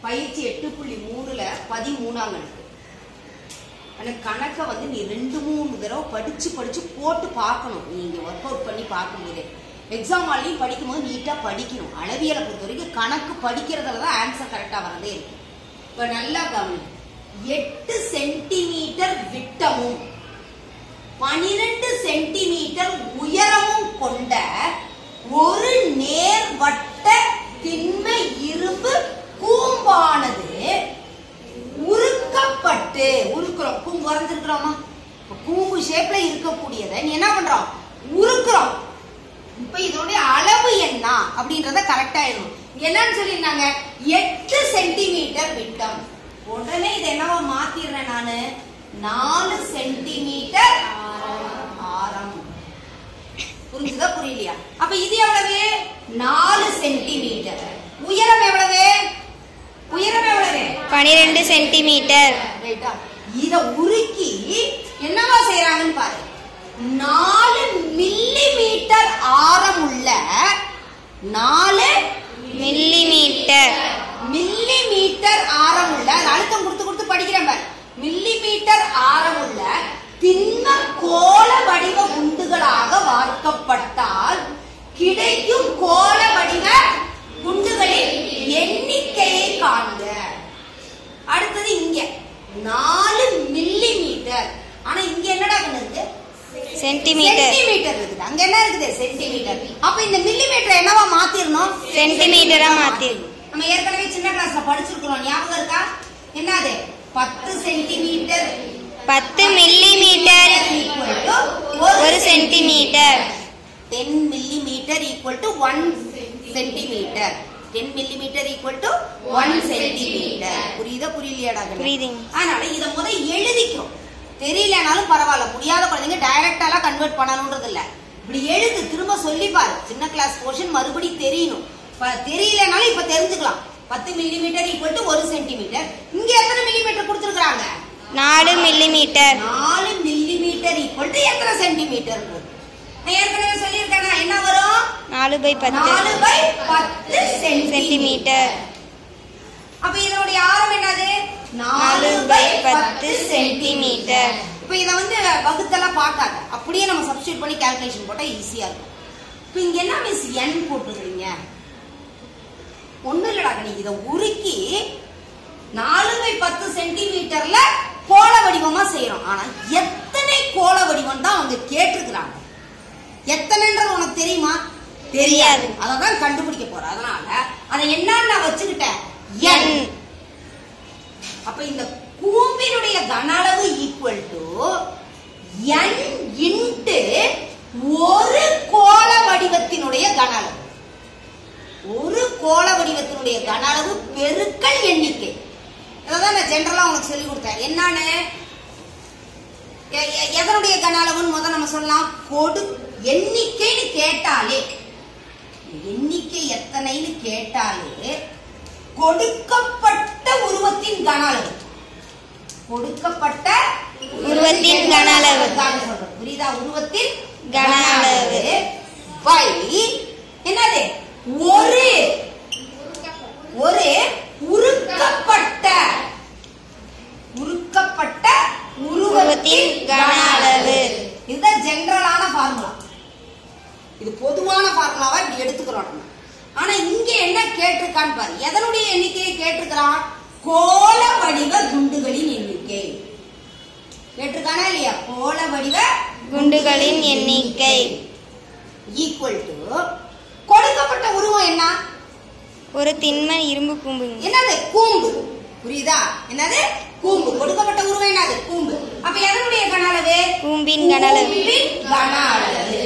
பயிற்சி எட்டு புள்ளி மூணுல பதிமூணாம் கணக்கு எனக்கு கணக்கை வந்து நீ ரெண்டு மூணு தடவை படிச்சு படிச்சு போட்டு பார்க்கணும் நீங்க ஒர்க் அவுட் பண்ணி பார்க்கும்போது எக்ஸாம் ஹால்லையும் படிக்கும்போது நீட்டா படிக்கணும் அளவியலை பொறுத்த வரைக்கும் கணக்கு படிக்கிறதுல தான் ஆன்சர் கரெக்டா வரதே இருக்கு இப்ப நல்லா கவனி எட்டு சென்டிமீட்டர் விட்டமும் பனிரெண்டு சென்டிமீட்டர் உயரமும் கொண்ட ஒரு நேர்வட்ட திண்ம இரும்பு கூம்பானது உருக்கப்பட்டு உருக்குறோம் கூம்பு வரைஞ்சிருக்கிறோமா இப்ப கூம்பு ஷேப்ல இருக்கக்கூடியதை நீ என்ன பண்றோம் உருக்குறோம் இப்ப இதனுடைய அளவு என்ன அப்படின்றத கரெக்டா எழுதணும் என்னன்னு சொல்லியிருந்தாங்க எட்டு சென்டிமீட்டர் விட்டம் உடனே இதை என்னவா மாத்திடுறேன் நானு நாலு சென்டிமீட்டர் ஆரம் புரிஞ்சுதா புரியலையா அப்ப இது எவ்வளவு நாலு சென்டிமீட்டர் உயரம் எவ்வளவு உயரம் எவ்வளவு பனிரெண்டு சென்டிமீட்டர் ரைட்டா இத உருக்கி என்னவா செய்யறாங்கன்னு பாரு நாலு மில்லி மீட்டர் ஆரம் உள்ள நாலு மில்லி மீட்டர் மில்லி மீட்டர் ஆரம் உள்ள அது அழுத்தம் கொடுத்து கொடுத்து படிக்கிறேன் பாரு மில்லி மீட்டர் ஆரம் உள்ள திண்ம கோள வடிவ குண்டுகளாக வார்க்கப்பட்டால் கிடைக்கும் கோள வடிவ குண்டுகளின் எண்ணிக்கையை காண்க அடுத்தது இங்க நாலு மில்லி மீட்டர் ஆனா இங்க என்னடா கண்ணு இருக்கு சென்டிமீட்டர் சென்டிமீட்டர் இருக்குது அங்க என்ன இருக்குது சென்டிமீட்டர் அப்ப இந்த மில்லி மீட்டர் என்னவா மாத்திரணும் சென்டிமீட்டரா மாத்தி நம்ம ஏற்கனவே சின்ன கிளாஸ்ல படிச்சிருக்கிறோம் ஞாபகம் இருக்கா என்னது பத்து சென்டிமீட்டர் பத்து மில்லி மீட்டர் ஒரு centimetre ten millimetre equal to one centimetre ten millimetre equal to one centimetre புரியுதா புரியலையாடா கண்ணு? புரியுதுங்க. அதனால இத முத எழுதிக்கிறோம் தெரியலனாலும் பரவாயில்ல முடியாத குழந்தைங்க டைரக்டாலாம் கன்வெர்ட் பண்ணணும்ன்றது இல்ல இப்படி எழுது திரும்ப சொல்லி பாரு சின்ன கிளாஸ் போர்ஷன் மறுபடி தெரியணும் ப- தெரியலனாலும் இப்ப தெரிஞ்சுக்கலாம் பத்து மில்லி மீட்டர் ஈக்குவல் டு ஒரு சென்டிமீட்டர் இங்க எத்தனை மில்லி மீட்டர் கொடுத்துருக்காங்க நாலு மில்லி மீட்டர் நாலு மில்லி மீட்டர் ஈக்குவல் டு எத்தனை சென்டிமீட்டர் நான் ஏற்கனவே சொல்லியிருக்கேனா என்ன வரும் நாலு பை பத்து நாலு பை பத்து சென்டிமீட்டர் சென்டிமீட்டர் அப்ப இதனுடைய ஆரம் என்னது நாலு பை பத்து சென்டிமீட்டர் இப்ப இத வந்து வகுத்தெல்லாம் பார்க்காத அப்படியே நம்ம சப்ஸ்டியூட் பண்ணி கால்குலேஷன் போட்டா ஈஸியா இருக்கும் இப்ப இங்க என்ன மிஸ் n போட்டுக்கிறீங்க ஒண்ணு இல்லடா நீங்க இத உருக்கி நாலு பை பத்து சென்டிமீட்டர்ல கோள வடிவமா செய்யறோம் ஆனா எத்தனை கோள வடிவம் தான் அவங்க கேட்டிருக்கிறாங்க எத்தனைன்றது உனக்கு தெரியுமா தெரியாது அததான் கண்டுபிடிக்க போற அதனால அதை என்னன்னு நான் வச்சுக்கிட்டேன் n N. அப்ப இந்த கூம்பினுடைய கன அளவு ஈக்குவல் டு n இன்ட்டு ஒரு கோள வடிவத்தினுடைய கன அளவு ஒரு கோள வடிவத்தினுடைய கன அளவு பெருக்கல் எண்ணிக்கை அதான் நான் ஜென்ரலா உனக்கு சொல்லி கொடுத்தேன் என்னன்னு எ- எ- எதனுடைய கன அளவுன்னு முதல்ல நம்ம சொல்லலாம் கொடு எண்ணிக்கைன்னு கேட்டாலே எண்ணிக்கை எத்தனைன்னு கேட்டாலே கொடுக்கப்பட்ட உருவத்தின் கன அளவு கொடுக்கப்பட்ட உருவத்தின் கன அளவு. தான் சொல்றேன். புரியுதா உருவத்தின் கன அளவு. பை என்னது ஒரு ஒரு உருக்கப்பட்ட உருக்கப்பட்ட உருவத்தின் கன அளவு இதுதான் ஜெனரலான ஃபார்முலா இது பொதுவான ஃபார்முலாவா இப்படி எடுத்துக்கிறோம் நம்ம ஆனா இங்க என்ன கேட்டிருக்கான்னு பாரு எதனுடைய எண்ணிக்கையை கேட்டிருக்கிறான் கோள வடிவ குண்டுகளின் எண்ணிக்கை கேட்டிருக்கானா இல்லையா கோள வடிவ குண்டுகளின் எண்ணிக்கை ஈக்குவல் டு கொடுக்கப்பட்ட உருவம் என்ன ஒரு திண்ம இரும்பு கூம்புங்க என்னது கூம்பு புரியுதா என்னது கூம்பு கொடுக்கப்பட்ட உருவம் என்னது கூம்பு அப்ப எதனுடைய கன அளவு கூம்பின் கன அளவு கூம்பின் கன அளவு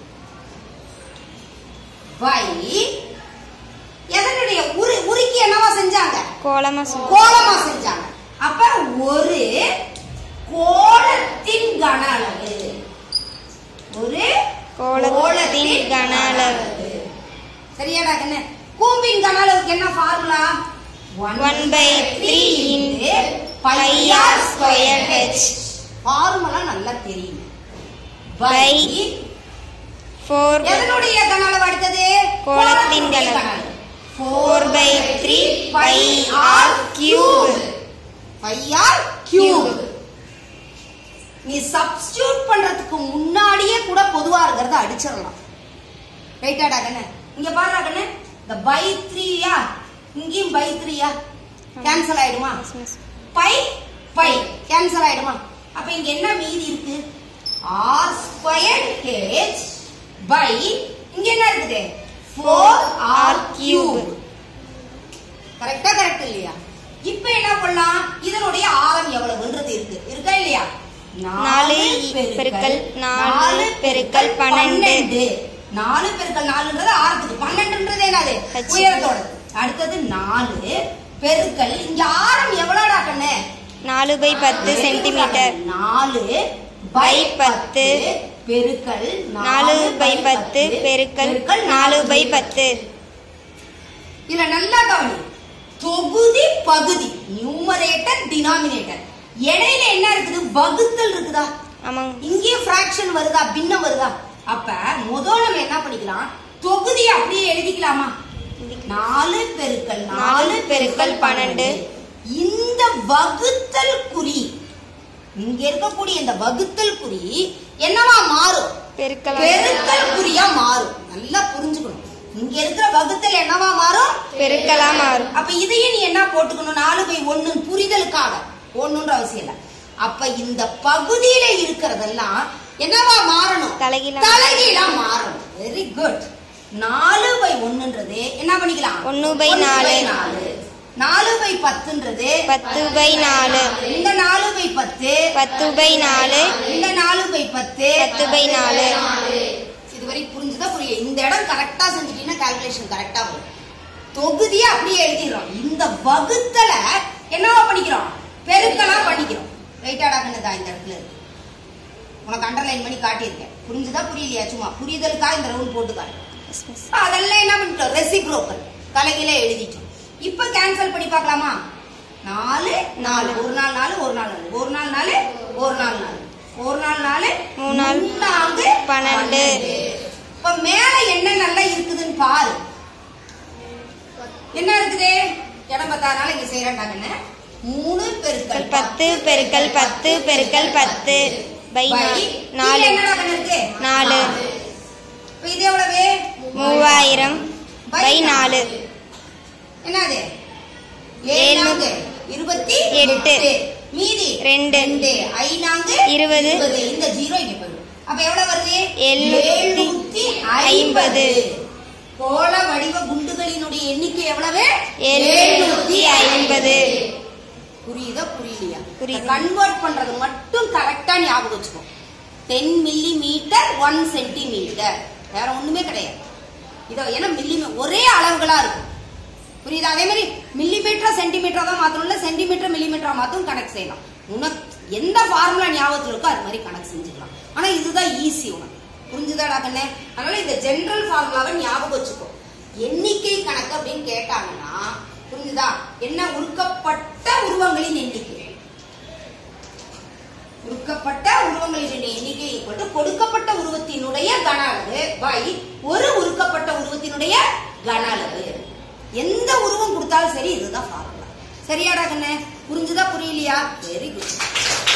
பை எதனுடைய உரு உருக்கி என்னவா செஞ்சாங்க கோலமா சொல் கோலமா செஞ்சாங்க அப்ப ஒரு கோலத்தின் கன அளவு ஒரு கோலத்தின் கன அளவு. சரியாடா கண்ணு கூம்பின் கன அளவுக்கு என்ன formula 1 by 3 into pi r square h formula நல்லா தெரியும் By ஃபோர் எதனுடைய கன அளவு அடுத்தது கோளத்தின் கன அளவு. 4 by 3 pi r Cube. Five R cube நீ சப்ஸ்டியூட் பண்றதுக்கு முன்னாடியே கூட பொதுவா இருக்கிறத அடிச்சிடலாம் ரைட்டாடா கண்ணு இங்க பாருடா கண்ணு இந்த பை த்ரீயா இங்கேயும் பை த்ரீயா கேன்சல் ஆயிடுமா Yes, miss. By by cancel ஆயிடுமா அப்ப இங்க என்ன மீதி இருக்கு ஆர் ஸ்கொயர் ஹெச் பை இங்க என்ன இருக்குது ஃபோர் ஆர் கியூப் கரெக்டா கரெக்ட் இல்லையா இப்ப என்ன பண்ணலாம் இதனுடைய ஆரம் எவ்வளவுன்றது இருக்கு இருக்கா இல்லையா நாலு பெருக்கல் நாலு பெருக்கல் பன்னெண்டு. நாலு பெருக்கல் நாலுன்றது ஆரத்துக்கு பன்னெண்டுன்றது என்னது H. உயரத்தோட அடுத்தது நாலு பெருக்கல் இங்க ஆரம் எவ்வளோடா கண்ணு நாலு பை பத்து சென்டிமீட்டர் நாலு பை பத்து பெருக்கல் நாலு பை பத்து பெருக்கல் நாலு பை பத்து இதுல நல்லா கவனி தொகுதி பகுதி நியூமரேட்டர் டினாமினேட்டர் இடையில என்ன இருக்குது வகுத்தல் இருக்குதா ஆமாங்க இங்கே ஃபிராக்ஷன் வருதா பின்னம் வருதா அப்ப முதல் நம்ம என்ன பண்ணிக்கலாம் தொகுதி அப்படியே எழுதிக்கலாமா நாலு பெருக்கல் நாலு பெருக்கல் பன்னெண்டு இந்த வகுத்தல் குறி இங்க இருக்கக்கூடிய இந்த வகுத்தல் குறி என்னவா மாறும் பெருக்கலாம் பெருக்கல் குறியா மாறும் நல்லா புரிஞ்சுக்கணும் இங்க இருக்கிற வகுத்தல் என்னவா மாறும் பெருக்கலா மாறும் அப்ப இதையும் நீ என்ன போட்டுக்கணும் நாலு பை ஒண்ணு புரிதலுக்காக ஒண்ணுன்ற அவசியம் இல்ல அப்ப இந்த பகுதியில இருக்கிறதெல்லாம் என்னவா மாறணும் தலைகீழா. தலைகீழா மாறணும் வெரி குட் நாலு பை ஒண்ணுன்றது என்ன பண்ணிக்கலாம் ஒண்ணு by ஒண்ணு நாலு. நாலு நாலு பை பத்துன்றது பத்து பை நாலு இந்த நாலு பை பத்து பத்து பை நாலு இந்த நாலு பை பத்து பத்து பை நாலு இதுவரை புரிஞ்சுதா புரிய இந்த இடம் கரெக்டா செஞ்சுட்டீங்கன்னா கால்குலேஷன் கரெக்டா வரும் தொகுதியை அப்படியே எழுதிடுறோம் இந்த வகுத்தல என்னவா பண்ணிக்கிறோம் பெருக்கலா பண்ணிக்கிறோம் ரைட்டாடா கண்ணுதா இந்த இடத்துல இருக்கு உனக்கு அண்டர்லைன் பண்ணி காட்டியிருக்கேன் புரிஞ்சுதா புரியலையா சும்மா புரிதலுக்கா இந்த ரவுண்ட் போட்டு காட்டு Yes, miss. அதெல்லாம் என்ன பண்ணிட்டோம் ரெசிப்ரோக்கல் தலைகீழ எழுதிட்டோம் இப்ப கேன்சல் பண்ணி பார்க்கலாமா நாலு நாலு ஒரு நாள் நாலு ஒரு நாள் நாலு ஒரு நாள் நாலு ஒரு நாள் நாலு ஒரு நாள் நாலு மூணு நாள் மூணாவது பன்னெண்டு. இப்ப மேல என்ன நல்லா இருக்குதுன்னு பாரு என்ன இருக்குது இடம் பத்தாதனால இங்க செய்யறாங்கன்னு மூணு பெருக்கல் பத்து பெருக்கல் பத்து பெருக்கல் பத்து பை பை நா- நாலு கீழே என்னடா கண்ணு இருக்கு நாலு இப்ப இது எவ்வளவு மூவாயிரம் பை நாலு என்னது ஏழு. ஏழாங்கு இருபத்தி எட்டு. மீதி ரெண்டு. ரெண்டு ஐநாங்கு இருபது. இந்த ஜீரோ இங்க போயிடும் அப்ப எவ்வளவு வருது எழுநூத்தி எழுநூத்தி ஐம்பது. கோள வடிவ குண்டுகளினுடைய எண்ணிக்கை எவ்வளவு எழுநூத்தி ஐம்பது. புரியுதா புரியலையா புரியுது. கன்வெர்ட் பண்றது மட்டும் கரெக்டா ஞாபகம் வச்சுக்கோ ten millimetre one centimetre வேற ஒண்ணுமே கிடையாது இதோ ஏன்னா மில்லி ஒரே அளவுகளா இருக்கும் புரியுதா அதே மாதிரி மில்லிமீட்டரா சென்டிமீட்டரா தான் மாத்தணும் இல்ல சென்டிமீட்டர் மில்லிமீட்டரா மாத்தும் கணக்கு செய்யலாம் உனக்கு எந்த ஃபார்முலா ஞாபகத்துல இருக்கோ அது மாதிரி கணக்கு செஞ்சுக்கலாம் ஆனா இதுதான் ஈஸி உனக்கு புரிஞ்சுதாடா கண்ணே அதனால இந்த ஜெனரல் ஃபார்முலாவை ஞாபகம் வச்சுக்கோ எண்ணிக்கை கணக்கு அப்படின்னு கேட்டாங்கன்னா புரிஞ்சுதா என்ன உருக்கப்பட்ட உருவங்களின் எண்ணிக்கை உருக்கப்பட்ட உருவங்களின் எண்ணிக்கை equal to கொடுக்கப்பட்ட உருவத்தினுடைய கன அளவு பை ஒரு உருக்கப்பட்ட உருவத்தினுடைய கன அளவு எந்த உருவம் கொடுத்தாலும் சரி இதுதான் ஃபார்முலா சரியாடா கண்ணு புரிஞ்சுதா புரியலையா வெரி குட்